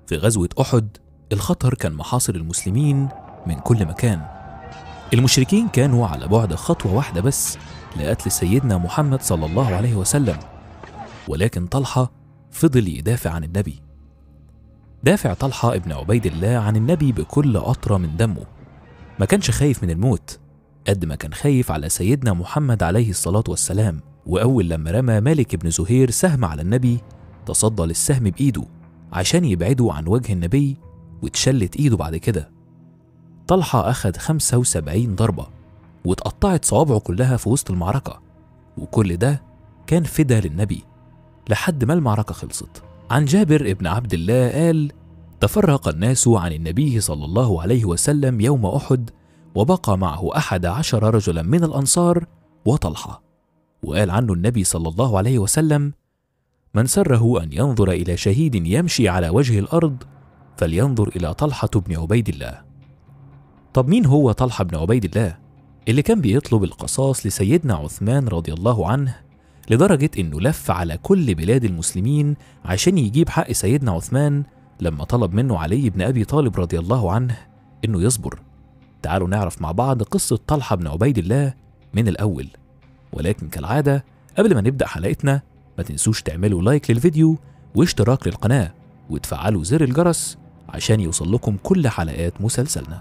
في غزوة أحد الخطر كان محاصر المسلمين من كل مكان المشركين كانوا على بعد خطوة واحدة بس لقتل سيدنا محمد صلى الله عليه وسلم ولكن طلحة فضل يدافع عن النبي دافع طلحة ابن عبيد الله عن النبي بكل قطرة من دمه ما كانش خايف من الموت قد ما كان خايف على سيدنا محمد عليه الصلاة والسلام وأول لما رمى مالك بن زهير سهم على النبي تصدى للسهم بإيده عشان يبعده عن وجه النبي واتشلت إيده بعد كده طلحة أخد 75 ضربة واتقطعت صوابعه كلها في وسط المعركة وكل ده كان فدا للنبي لحد ما المعركة خلصت عن جابر ابن عبد الله قال تفرق الناس عن النبي صلى الله عليه وسلم يوم أحد وبقى معه أحد عشر رجلا من الأنصار وطلحة وقال عنه النبي صلى الله عليه وسلم من سره أن ينظر إلى شهيد يمشي على وجه الأرض فلينظر إلى طلحة بن عبيد الله طب مين هو طلحة بن عبيد الله؟ اللي كان بيطلب القصاص لسيدنا عثمان رضي الله عنه لدرجة إنه لف على كل بلاد المسلمين عشان يجيب حق سيدنا عثمان لما طلب منه علي بن أبي طالب رضي الله عنه إنه يصبر تعالوا نعرف مع بعض قصة طلحة بن عبيد الله من الأول ولكن كالعادة قبل ما نبدأ حلقتنا ما تنسوش تعملوا لايك للفيديو واشتراك للقناة وتفعلوا زر الجرس عشان يوصل لكم كل حلقات مسلسلنا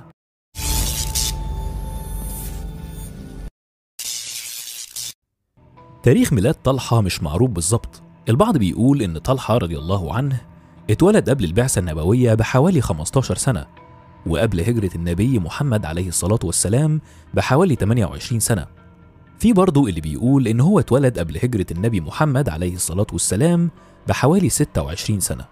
تاريخ ميلاد طلحة مش معروف بالظبط البعض بيقول إن طلحة رضي الله عنه اتولد قبل البعثة النبوية بحوالي 15 سنة وقبل هجرة النبي محمد عليه الصلاة والسلام بحوالي 28 سنة في برضه اللي بيقول إن هو اتولد قبل هجرة النبي محمد عليه الصلاة والسلام بحوالي 26 سنة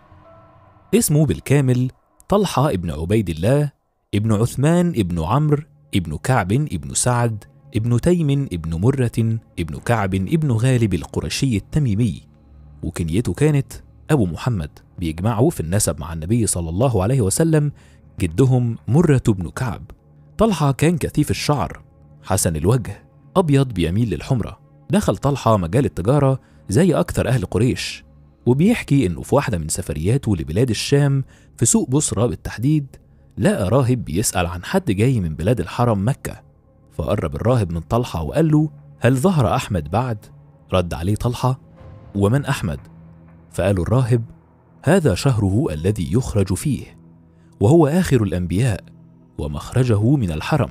اسمه بالكامل طلحة ابن عبيد الله ابن عثمان ابن عمرو ابن كعب ابن سعد ابن تيم ابن مرة ابن كعب ابن غالب القرشي التميمي وكنيته كانت أبو محمد بيجمعوا في النسب مع النبي صلى الله عليه وسلم جدهم مرة بن كعب طلحة كان كثيف الشعر حسن الوجه أبيض بيميل للحمرة دخل طلحة مجال التجارة زي أكثر أهل قريش وبيحكي إنه في واحدة من سفرياته لبلاد الشام في سوق بصرة بالتحديد لقى راهب بيسأل عن حد جاي من بلاد الحرم مكة فقرب الراهب من طلحة وقال له هل ظهر أحمد بعد؟ رد عليه طلحة ومن أحمد؟ فقال الراهب هذا شهره الذي يخرج فيه وهو آخر الأنبياء ومخرجه من الحرم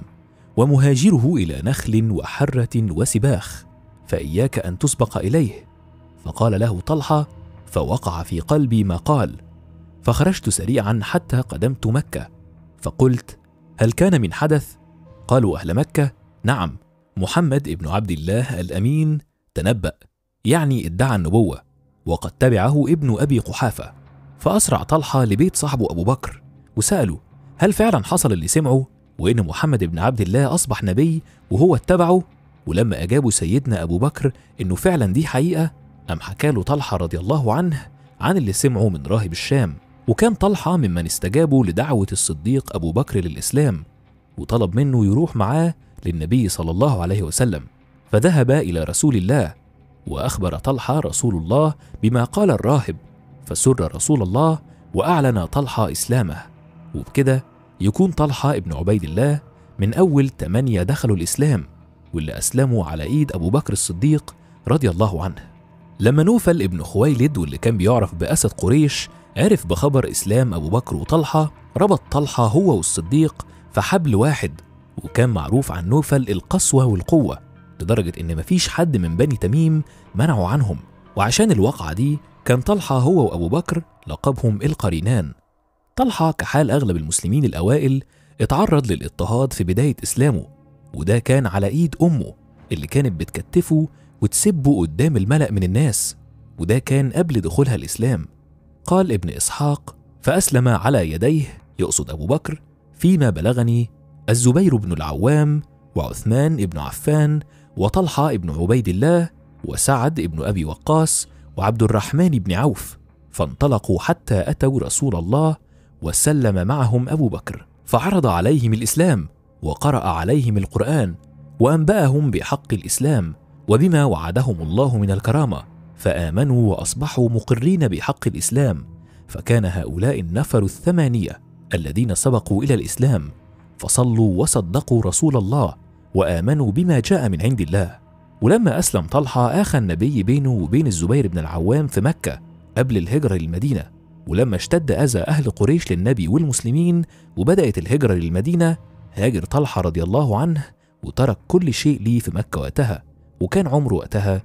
ومهاجره إلى نخل وحرة وسباخ فإياك أن تسبق إليه فقال له طلحة فوقع في قلبي ما قال فخرجت سريعا حتى قدمت مكة فقلت هل كان من حدث؟ قالوا أهل مكة نعم محمد ابن عبد الله الأمين تنبأ يعني ادعى النبوة وقد تبعه ابن أبي قحافة فأسرع طلحة لبيت صاحبه أبو بكر وسأله هل فعلا حصل اللي سمعه وإن محمد بن عبد الله أصبح نبي وهو اتبعه ولما أجابوا سيدنا أبو بكر إنه فعلا دي حقيقة أم حكاله طلحة رضي الله عنه عن اللي سمعه من راهب الشام وكان طلحة ممن استجابوا لدعوة الصديق أبو بكر للإسلام وطلب منه يروح معاه للنبي صلى الله عليه وسلم فذهب إلى رسول الله وأخبر طلحة رسول الله بما قال الراهب فسر رسول الله وأعلن طلحة إسلامه وبكده يكون طلحة ابن عبيد الله من أول تمانية دخلوا الإسلام واللي أسلموا على إيد أبو بكر الصديق رضي الله عنه لما نوفل ابن خويلد واللي كان بيعرف بأسد قريش عرف بخبر إسلام أبو بكر وطلحة ربط طلحة هو والصديق في حبل واحد وكان معروف عن نوفل القسوة والقوة لدرجة إن مفيش حد من بني تميم منعوا عنهم وعشان الواقعة دي كان طلحة هو وأبو بكر لقبهم القرينان طلحة كحال أغلب المسلمين الأوائل اتعرض للاضطهاد في بداية إسلامه وده كان على إيد أمه اللي كانت بتكتفه وتسبه قدام الملأ من الناس وده كان قبل دخولها الإسلام قال ابن إسحاق فأسلم على يديه يقصد أبو بكر فيما بلغني الزبير بن العوام وعثمان بن عفان وطلحة بن عبيد الله وسعد بن أبي وقاص وعبد الرحمن بن عوف فانطلقوا حتى أتوا رسول الله وسلم معهم أبو بكر فعرض عليهم الإسلام وقرأ عليهم القرآن وأنبأهم بحق الإسلام وبما وعدهم الله من الكرامة فآمنوا وأصبحوا مقرين بحق الإسلام فكان هؤلاء النفر الثمانية الذين سبقوا إلى الإسلام فصلوا وصدقوا رسول الله وآمنوا بما جاء من عند الله ولما أسلم طلحة آخى النبي بينه وبين الزبير بن العوام في مكة قبل الهجرة للمدينة ولما اشتد أذى أهل قريش للنبي والمسلمين وبدأت الهجرة للمدينة هاجر طلحة رضي الله عنه وترك كل شيء ليه في مكة وقتها وكان عمره وقتها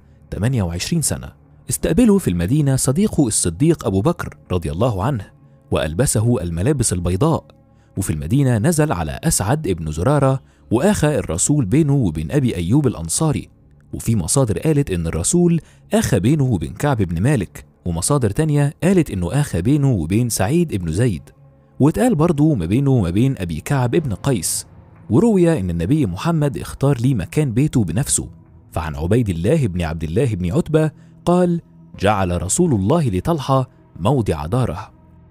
28 سنة استقبله في المدينة صديقه الصديق أبو بكر رضي الله عنه وألبسه الملابس البيضاء وفي المدينة نزل على أسعد ابن زرارة وآخى الرسول بينه وبين أبي أيوب الأنصاري وفي مصادر قالت إن الرسول آخى بينه وبين كعب بن مالك ومصادر تانية قالت إنه آخى بينه وبين سعيد ابن زيد واتقال برضه ما بينه وما بين أبي كعب ابن قيس وروي إن النبي محمد اختار ليه مكان بيته بنفسه فعن عبيد الله بن عبد الله بن عتبة قال جعل رسول الله لطلحة موضع داره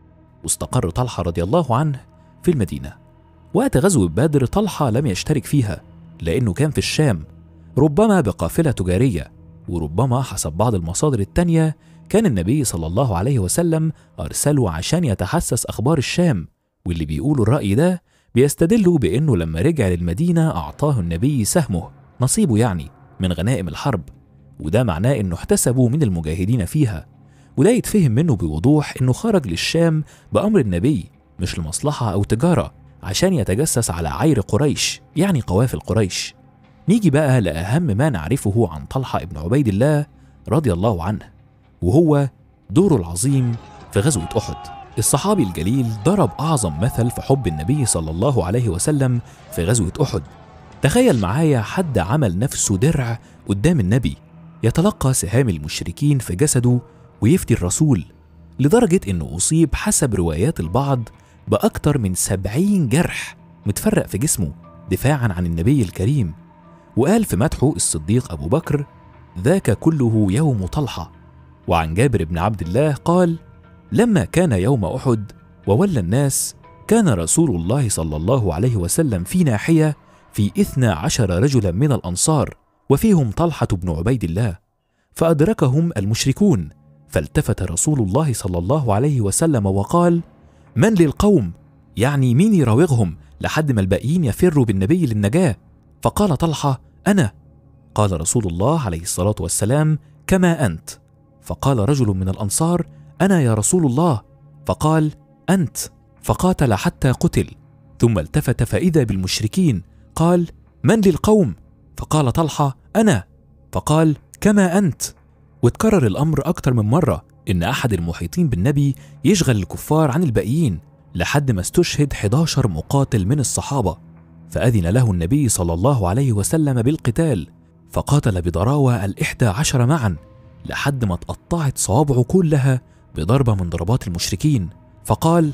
واستقر طلحة رضي الله عنه في المدينة وقت غزو بدر طلحة لم يشترك فيها لأنه كان في الشام ربما بقافلة تجارية وربما حسب بعض المصادر التانية كان النبي صلى الله عليه وسلم أرسله عشان يتحسس أخبار الشام واللي بيقولوا الرأي ده بيستدلوا بأنه لما رجع للمدينة أعطاه النبي سهمه نصيبه يعني من غنائم الحرب وده معناه انه احتسبوا من المجاهدين فيها وده يتفهم منه بوضوح انه خرج للشام بامر النبي مش لمصلحه او تجاره عشان يتجسس على عير قريش يعني قوافل قريش نيجي بقى لاهم ما نعرفه عن طلحه ابن عبيد الله رضي الله عنه وهو دوره العظيم في غزوه احد الصحابي الجليل ضرب اعظم مثل في حب النبي صلى الله عليه وسلم في غزوه احد تخيل معايا حد عمل نفسه درع قدام النبي يتلقى سهام المشركين في جسده ويفتي الرسول لدرجة إنه أصيب حسب روايات البعض بأكتر من سبعين جرح متفرق في جسمه دفاعا عن النبي الكريم وقال في مدحه الصديق أبو بكر ذاك كله يوم طلحة وعن جابر بن عبد الله قال لما كان يوم أحد وولى الناس كان رسول الله صلى الله عليه وسلم في ناحية في إثنى عشر رجلا من الأنصار وفيهم طلحة بن عبيد الله فأدركهم المشركون فالتفت رسول الله صلى الله عليه وسلم وقال من للقوم يعني مين يراوغهم لحد ما الباقيين يفروا بالنبي للنجاة فقال طلحة أنا قال رسول الله عليه الصلاة والسلام كما أنت فقال رجل من الأنصار أنا يا رسول الله فقال أنت فقاتل حتى قتل ثم التفت فإذا بالمشركين قال من للقوم فقال طلحة أنا فقال كما أنت وتكرر الأمر أكتر من مرة إن أحد المحيطين بالنبي يشغل الكفار عن الباقيين لحد ما استشهد 11 مقاتل من الصحابة فأذن له النبي صلى الله عليه وسلم بالقتال فقاتل بضراوة الإحدى عشر معا لحد ما اتقطعت صوابعه كلها بضربة من ضربات المشركين فقال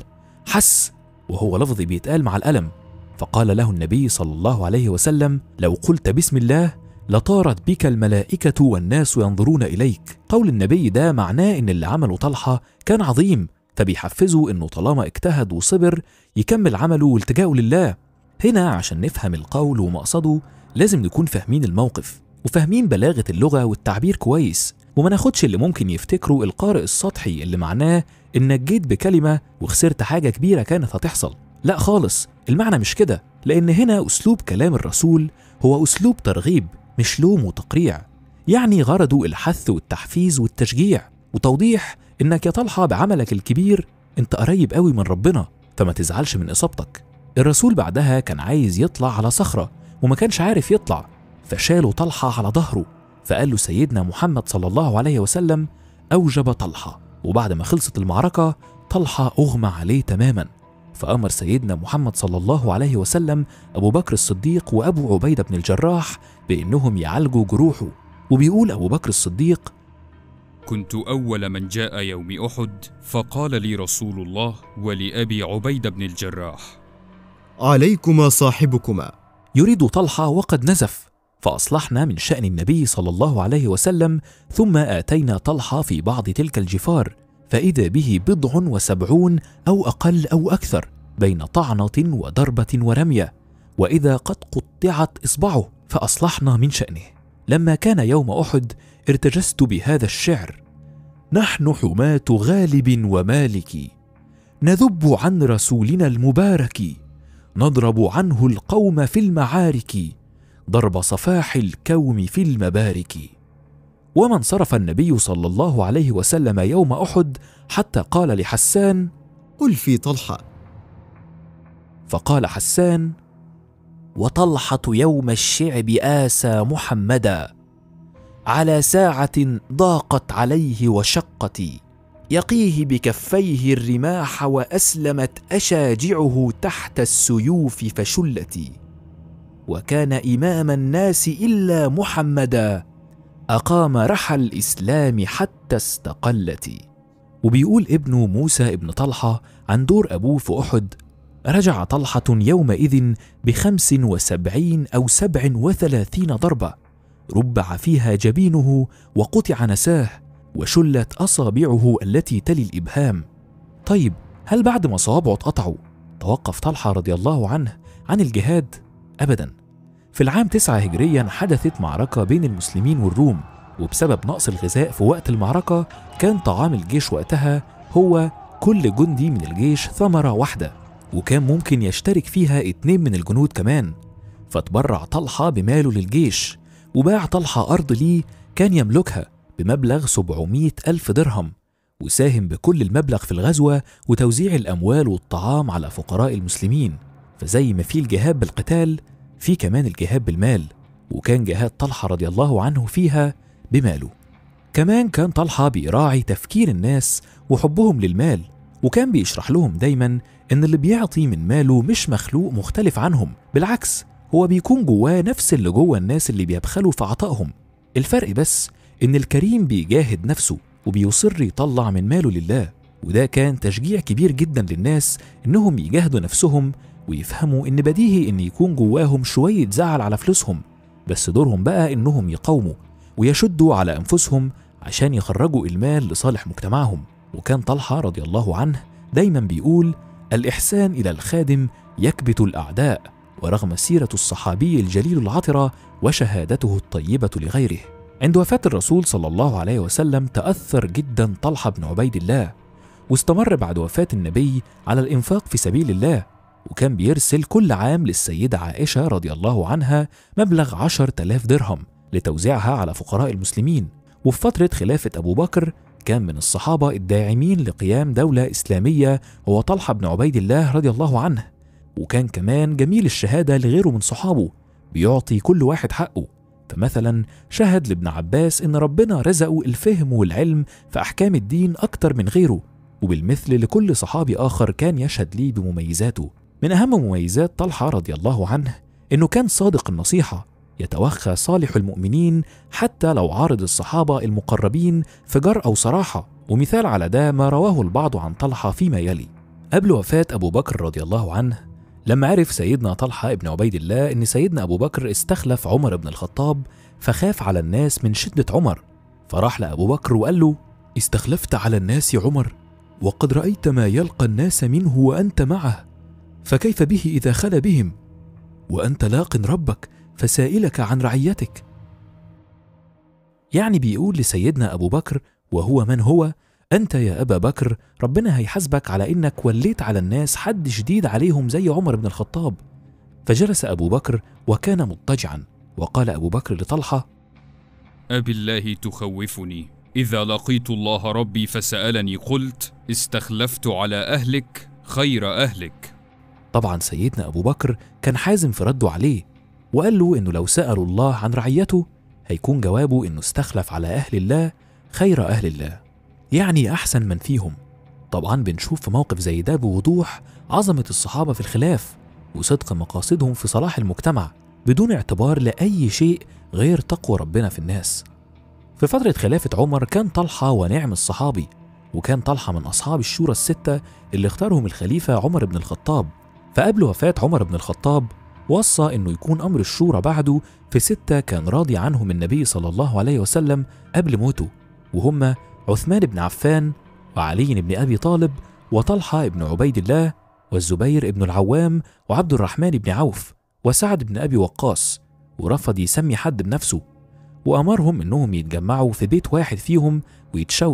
حس وهو لفظ بيتقال مع الألم فقال له النبي صلى الله عليه وسلم لو قلت بسم الله لطارت بك الملائكة والناس ينظرون إليك قول النبي ده معناه إن اللي عمله طلحة كان عظيم فبيحفزه إنه طالما اجتهد وصبر يكمل عمله والتجاؤه لله هنا عشان نفهم القول ومقصده لازم نكون فاهمين الموقف وفاهمين بلاغة اللغة والتعبير كويس وما ناخدش اللي ممكن يفتكره القارئ السطحي اللي معناه إنك جيت بكلمة وخسرت حاجة كبيرة كانت هتحصل لا خالص المعنى مش كده لأن هنا أسلوب كلام الرسول هو أسلوب ترغيب مش لوم وتقريع يعني غرضه الحث والتحفيز والتشجيع وتوضيح إنك يا طلحة بعملك الكبير أنت قريب قوي من ربنا فما تزعلش من إصابتك الرسول بعدها كان عايز يطلع على صخرة وما كانش عارف يطلع فشاله طلحة على ظهره فقال له سيدنا محمد صلى الله عليه وسلم أوجب طلحة وبعد ما خلصت المعركة طلحة أغمى عليه تماما فأمر سيدنا محمد صلى الله عليه وسلم أبو بكر الصديق وأبو عبيدة بن الجراح بأنهم يعالجوا جروحه وبيقول أبو بكر الصديق كنت أول من جاء يوم أحد فقال لي رسول الله ولأبي عبيدة بن الجراح عليكما صاحبكما يريد طلحة وقد نزف فأصلحنا من شأن النبي صلى الله عليه وسلم ثم آتينا طلحة في بعض تلك الجفار فإذا به بضع وسبعون أو أقل أو أكثر بين طعنة وضربة ورمية وإذا قد قطعت إصبعه فأصلحنا من شأنه لما كان يوم أحد ارتجست بهذا الشعر نحن حماة غالب ومالك نذب عن رسولنا المبارك نضرب عنه القوم في المعارك ضرب صفاح الكوم في المبارك وما انصرف النبي صلى الله عليه وسلم يوم احد حتى قال لحسان قل في طلحة فقال حسان وطلحه يوم الشعب اسى محمدا على ساعه ضاقت عليه وشقت يقيه بكفيه الرماح واسلمت اشاجعه تحت السيوف فشلت وكان امام الناس الا محمدا اقام رحى الاسلام حتى استقلت وبيقول ابنه موسى ابن طلحه عن دور ابوه في احد رجع طلحه يومئذ بخمس وسبعين او سبع وثلاثين ضربه ربع فيها جبينه وقطع نساه وشلت اصابعه التي تلي الابهام طيب هل بعد ما صوابعه اتقطعوا توقف طلحه رضي الله عنه عن الجهاد ابدا في العام 9 هجريا حدثت معركه بين المسلمين والروم وبسبب نقص الغذاء في وقت المعركه كان طعام الجيش وقتها هو كل جندي من الجيش ثمره واحده وكان ممكن يشترك فيها اتنين من الجنود كمان فتبرع طلحه بماله للجيش وباع طلحه ارض ليه كان يملكها بمبلغ 700 ألف درهم وساهم بكل المبلغ في الغزوة وتوزيع الأموال والطعام على فقراء المسلمين فزي ما في الجهاد بالقتال في كمان الجهاد بالمال وكان جهاد طلحة رضي الله عنه فيها بماله كمان كان طلحة بيراعي تفكير الناس وحبهم للمال وكان بيشرح لهم دايما إن اللي بيعطي من ماله مش مخلوق مختلف عنهم بالعكس هو بيكون جواه نفس اللي جوه الناس اللي بيبخلوا في عطائهم الفرق بس إن الكريم بيجاهد نفسه وبيصر يطلع من ماله لله وده كان تشجيع كبير جدا للناس إنهم يجاهدوا نفسهم ويفهموا إن بديهي إن يكون جواهم شوية زعل على فلوسهم بس دورهم بقى إنهم يقاوموا ويشدوا على أنفسهم عشان يخرجوا المال لصالح مجتمعهم وكان طلحة رضي الله عنه دايما بيقول الإحسان إلى الخادم يكبت الأعداء ورغم سيرة الصحابي الجليل العطرة وشهادته الطيبة لغيره عند وفاة الرسول صلى الله عليه وسلم تأثر جدا طلحة بن عبيد الله واستمر بعد وفاة النبي على الإنفاق في سبيل الله وكان بيرسل كل عام للسيدة عائشة رضي الله عنها مبلغ عشر تلاف درهم لتوزيعها على فقراء المسلمين وفي فترة خلافة أبو بكر كان من الصحابة الداعمين لقيام دولة إسلامية هو طلحة بن عبيد الله رضي الله عنه وكان كمان جميل الشهادة لغيره من صحابه بيعطي كل واحد حقه فمثلا شهد لابن عباس إن ربنا رزقه الفهم والعلم في أحكام الدين أكتر من غيره وبالمثل لكل صحابي آخر كان يشهد ليه بمميزاته من أهم مميزات طلحة رضي الله عنه إنه كان صادق النصيحة يتوخى صالح المؤمنين حتى لو عارض الصحابة المقربين في جرأة وصراحة ومثال على ده ما رواه البعض عن طلحة فيما يلي قبل وفاة أبو بكر رضي الله عنه لما عرف سيدنا طلحة ابن عبيد الله إن سيدنا أبو بكر استخلف عمر بن الخطاب فخاف على الناس من شدة عمر فراح لأبو بكر وقال له استخلفت على الناس عمر وقد رأيت ما يلقى الناس منه وأنت معه فكيف به إذا خلا بهم وأنت لاق ربك فسائلك عن رعيتك يعني بيقول لسيدنا أبو بكر وهو من هو أنت يا أبا بكر ربنا هيحاسبك على إنك وليت على الناس حد شديد عليهم زي عمر بن الخطاب فجلس أبو بكر وكان مضطجعا وقال أبو بكر لطلحة أبي الله تخوفني إذا لقيت الله ربي فسألني قلت استخلفت على أهلك خير أهلك طبعا سيدنا أبو بكر كان حازم في رده عليه وقال له إنه لو سألوا الله عن رعيته هيكون جوابه إنه استخلف على أهل الله خير أهل الله يعني أحسن من فيهم طبعا بنشوف في موقف زي ده بوضوح عظمة الصحابة في الخلاف وصدق مقاصدهم في صلاح المجتمع بدون اعتبار لأي شيء غير تقوى ربنا في الناس في فترة خلافة عمر كان طلحة ونعم الصحابي وكان طلحة من أصحاب الشورى الستة اللي اختارهم الخليفة عمر بن الخطاب فقبل وفاة عمر بن الخطاب وصى انه يكون امر الشورى بعده في ستة كان راضي عنهم النبي صلى الله عليه وسلم قبل موته وهم عثمان بن عفان وعلي بن ابي طالب وطلحة بن عبيد الله والزبير بن العوام وعبد الرحمن بن عوف وسعد بن ابي وقاص ورفض يسمي حد بنفسه وامرهم انهم يتجمعوا في بيت واحد فيهم ويتشاوروا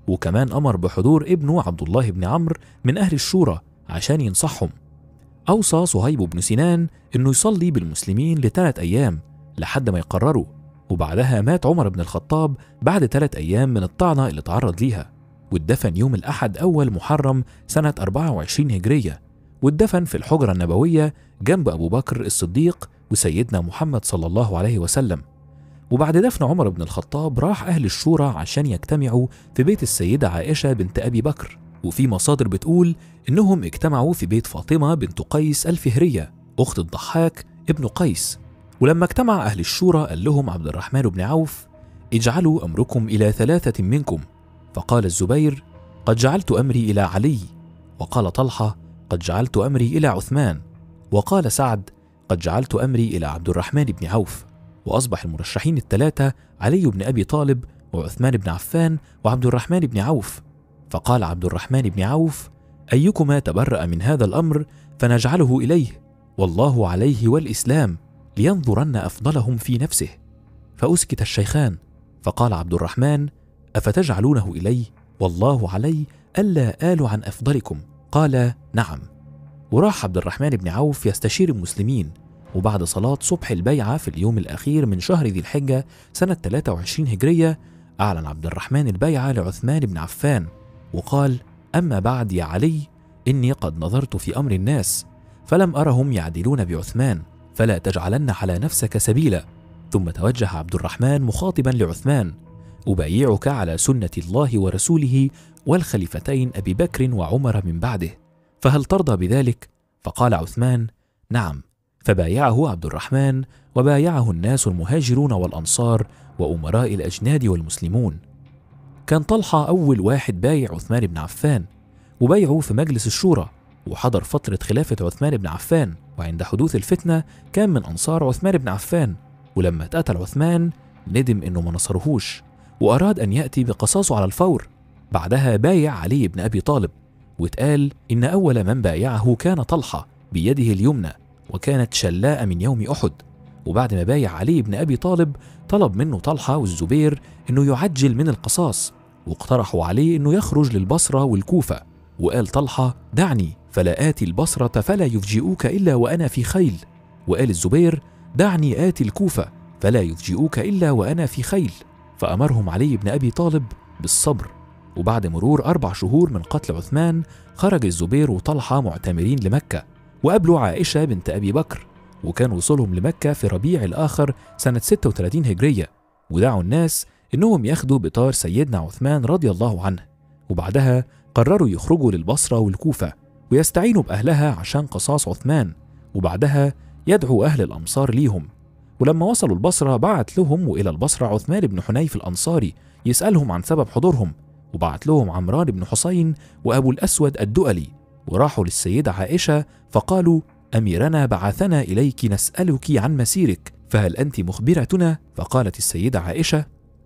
وكمان أمر بحضور ابنه عبد الله بن عمرو من أهل الشورى عشان ينصحهم أوصى صهيب بن سنان إنه يصلي بالمسلمين لثلاث أيام لحد ما يقرروا وبعدها مات عمر بن الخطاب بعد ثلاث أيام من الطعنة اللي تعرض ليها واتدفن يوم الأحد أول محرم سنة 24 هجرية واتدفن في الحجرة النبوية جنب أبو بكر الصديق وسيدنا محمد صلى الله عليه وسلم وبعد دفن عمر بن الخطاب راح أهل الشورى عشان يجتمعوا في بيت السيدة عائشة بنت أبي بكر وفي مصادر بتقول إنهم اجتمعوا في بيت فاطمة بنت قيس الفهرية أخت الضحاك ابن قيس ولما اجتمع أهل الشورى قال لهم عبد الرحمن بن عوف اجعلوا أمركم إلى ثلاثة منكم فقال الزبير قد جعلت أمري إلى علي وقال طلحة قد جعلت أمري إلى عثمان وقال سعد قد جعلت أمري إلى عبد الرحمن بن عوف وأصبح المرشحين الثلاثة علي بن أبي طالب وعثمان بن عفان وعبد الرحمن بن عوف فقال عبد الرحمن بن عوف أيكما تبرأ من هذا الأمر فنجعله إليه والله عليه والإسلام لينظرن أفضلهم في نفسه فأسكت الشيخان فقال عبد الرحمن أفتجعلونه إلي والله علي ألا آل عن أفضلكم قال نعم وراح عبد الرحمن بن عوف يستشير المسلمين وبعد صلاة صبح البيعة في اليوم الأخير من شهر ذي الحجة سنة 23 هجرية أعلن عبد الرحمن البيعة لعثمان بن عفان وقال أما بعد يا علي إني قد نظرت في أمر الناس فلم أرهم يعدلون بعثمان فلا تجعلن على نفسك سبيلا ثم توجه عبد الرحمن مخاطبا لعثمان أبايعك على سنة الله ورسوله والخليفتين أبي بكر وعمر من بعده فهل ترضى بذلك؟ فقال عثمان نعم فبايعه عبد الرحمن وبايعه الناس المهاجرون والأنصار وأمراء الأجناد والمسلمون كان طلحة أول واحد بايع عثمان بن عفان وبايعه في مجلس الشورى وحضر فترة خلافة عثمان بن عفان وعند حدوث الفتنة كان من أنصار عثمان بن عفان ولما اتقتل عثمان ندم إنه ما نصرهوش وأراد أن يأتي بقصاصه على الفور بعدها بايع علي بن أبي طالب واتقال إن أول من بايعه كان طلحة بيده اليمنى وكانت شلاء من يوم أحد وبعد ما بايع علي بن أبي طالب طلب منه طلحة والزبير إنه يعجل من القصاص واقترحوا عليه إنه يخرج للبصرة والكوفة وقال طلحة دعني فلا آتي البصرة فلا يفجئوك إلا وأنا في خيل وقال الزبير دعني آتي الكوفة فلا يفجئوك إلا وأنا في خيل فأمرهم علي بن أبي طالب بالصبر وبعد مرور أربع شهور من قتل عثمان خرج الزبير وطلحة معتمرين لمكة وقابلوا عائشة بنت أبي بكر وكان وصولهم لمكة في ربيع الآخر سنة 36 هجرية ودعوا الناس إنهم ياخدوا بطار سيدنا عثمان رضي الله عنه وبعدها قرروا يخرجوا للبصرة والكوفة ويستعينوا بأهلها عشان قصاص عثمان وبعدها يدعو أهل الأمصار ليهم ولما وصلوا البصرة بعت لهم وإلى البصرة عثمان بن حنيف الأنصاري يسألهم عن سبب حضورهم وبعت لهم عمران بن حسين وأبو الأسود الدؤلي وراحوا للسيدة عائشة فقالوا أميرنا بعثنا إليك نسألك عن مسيرك فهل أنت مخبرتنا؟ فقالت السيدة عائشة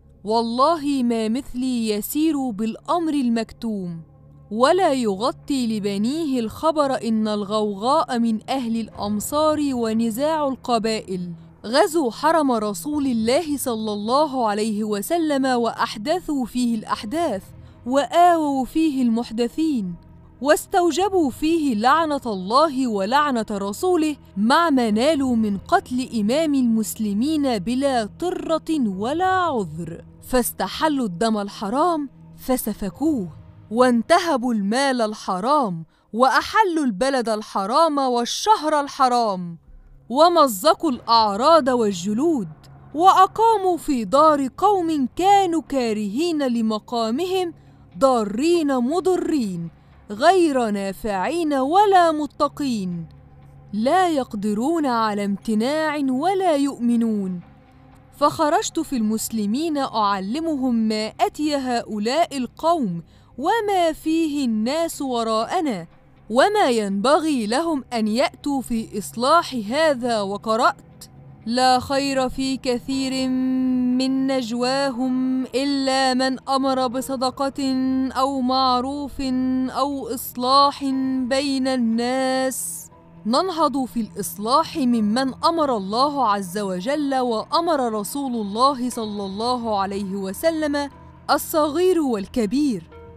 والله ما مثلي يسير بالامر المكتوم ولا يغطي لبنيه الخبر ان الغوغاء من اهل الامصار ونزاع القبائل غزوا حرم رسول الله صلى الله عليه وسلم واحدثوا فيه الاحداث واووا فيه المحدثين واستوجبوا فيه لعنه الله ولعنه رسوله مع ما نالوا من قتل امام المسلمين بلا طره ولا عذر فاستحلوا الدم الحرام فسفكوه وانتهبوا المال الحرام واحلوا البلد الحرام والشهر الحرام ومزقوا الاعراض والجلود واقاموا في دار قوم كانوا كارهين لمقامهم ضارين مضرين غير نافعين ولا متقين لا يقدرون على امتناع ولا يؤمنون فخرجت في المسلمين اعلمهم ما اتي هؤلاء القوم وما فيه الناس وراءنا وما ينبغي لهم ان ياتوا في اصلاح هذا وقرات لا خير في كثير من نجواهم الا من امر بصدقه او معروف او اصلاح بين الناس ننهض في الاصلاح ممن امر الله عز وجل وامر رسول الله صلى الله عليه وسلم الصغير والكبير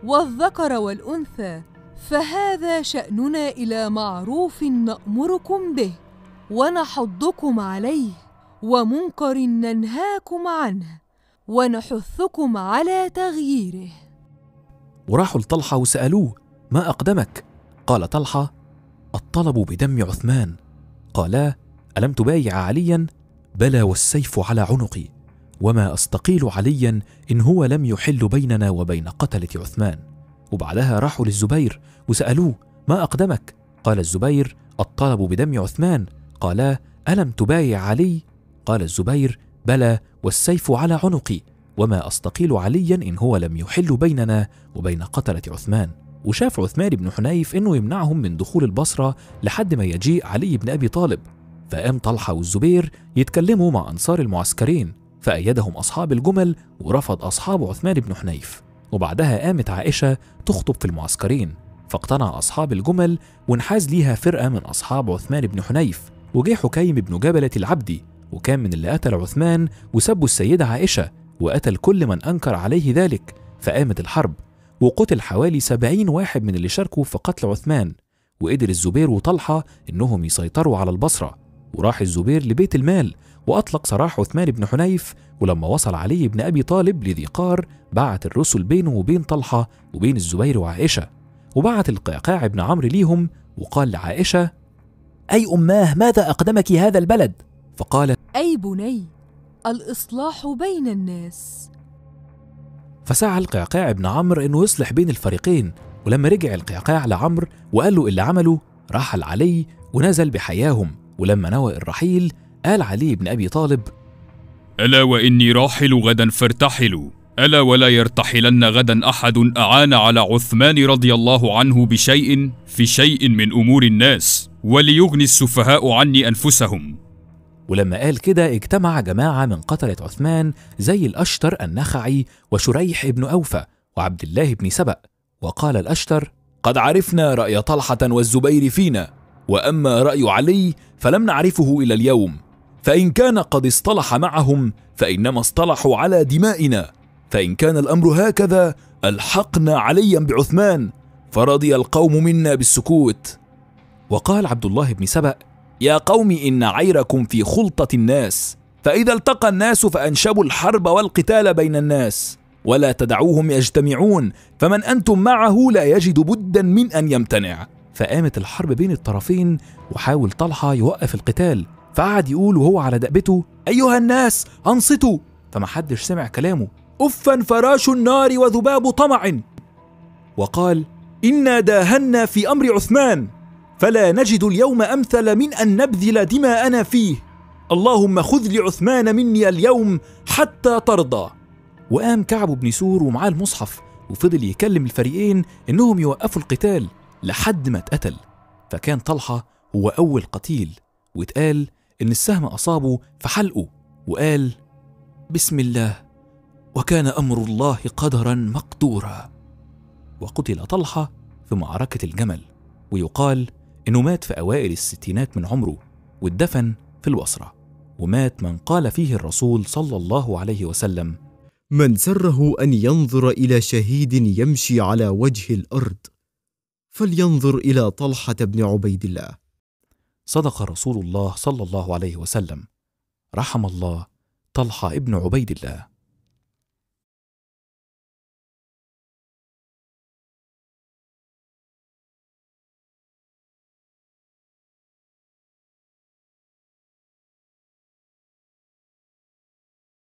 والذكر والأنثى فهذا شأننا إلى معروف نأمركم به ونحضكم عليه ومنكر ننهاكم عنه ونحثكم على تغييره وراحوا لطلحة وسألوه ما أقدمك؟ قال طلحة الطلب بدم عثمان قالا ألم تبايع عليا؟ بلى والسيف على عنقي وما أستقيل عليا إن هو لم يحل بيننا وبين قتلة عثمان وبعدها راحوا للزبير وسألوه ما أقدمك؟ قال الزبير الطلب بدم عثمان قالا ألم تبايع علي؟ قال الزبير بلى والسيف على عنقي وما أستقيل عليا إن هو لم يحل بيننا وبين قتلة عثمان وشاف عثمان بن حنيف إنه يمنعهم من دخول البصرة لحد ما يجيء علي بن أبي طالب فقام طلحة والزبير يتكلموا مع أنصار المعسكرين فأيدهم أصحاب الجمل ورفض أصحاب عثمان بن حنيف وبعدها قامت عائشة تخطب في المعسكرين فاقتنع أصحاب الجمل وانحاز ليها فرقة من أصحاب عثمان بن حنيف وجه حكيم بن جبلة العبدي وكان من اللي قتل عثمان وسبوا السيدة عائشة وقتل كل من أنكر عليه ذلك فقامت الحرب وقتل حوالي سبعين واحد من اللي شاركوا في قتل عثمان وقدر الزبير وطلحة إنهم يسيطروا على البصرة وراح الزبير لبيت المال وأطلق سراح عثمان بن حنيف ولما وصل علي بن أبي طالب لذي قار بعت الرسل بينه وبين طلحة وبين الزبير وعائشة وبعت القعقاع بن عمرو ليهم وقال لعائشة أي أماه ماذا أقدمك هذا البلد؟ فقال أي بني الإصلاح بين الناس فسعى القعقاع بن عمرو انه يصلح بين الفريقين ولما رجع القعقاع لعمرو وقال له اللي عمله رحل علي ونزل بحياهم ولما نوى الرحيل قال علي بن ابي طالب ألا وإني راحل غدا فارتحلوا ألا ولا يرتحلن غدا أحد أعان على عثمان رضي الله عنه بشيء في شيء من أمور الناس وليغني السفهاء عني أنفسهم ولما قال كده اجتمع جماعة من قتلة عثمان زي الأشتر النخعي وشريح بن أوفى وعبد الله بن سبأ وقال الأشتر قد عرفنا رأي طلحة والزبير فينا وأما رأي علي فلم نعرفه إلى اليوم فإن كان قد اصطلح معهم فإنما اصطلحوا على دمائنا فإن كان الأمر هكذا ألحقنا عليا بعثمان فرضي القوم منا بالسكوت وقال عبد الله بن سبأ يا قوم إن عيركم في خلطة الناس فإذا التقى الناس فأنشبوا الحرب والقتال بين الناس ولا تدعوهم يجتمعون فمن أنتم معه لا يجد بدا من أن يمتنع فقامت الحرب بين الطرفين وحاول طلحة يوقف القتال فقعد يقول وهو على دأبته أيها الناس أنصتوا فمحدش سمع كلامه أفا فراش النار وذباب طمع وقال إنا داهنا في أمر عثمان فلا نجد اليوم امثل من ان نبذل دماءنا فيه اللهم خذ لعثمان مني اليوم حتى ترضى وقام كعب بن سور ومعاه المصحف وفضل يكلم الفريقين انهم يوقفوا القتال لحد ما اتقتل فكان طلحه هو اول قتيل واتقال ان السهم اصابه في حلقه وقال بسم الله وكان امر الله قدرا مقدورا وقتل طلحه في معركه الجمل ويقال إنه مات في أوائل الستينات من عمره واتدفن في البصرة ومات من قال فيه الرسول صلى الله عليه وسلم من سره ان ينظر الى شهيد يمشي على وجه الارض فلينظر الى طلحه بن عبيد الله صدق رسول الله صلى الله عليه وسلم رحم الله طلحة ابن عبيد الله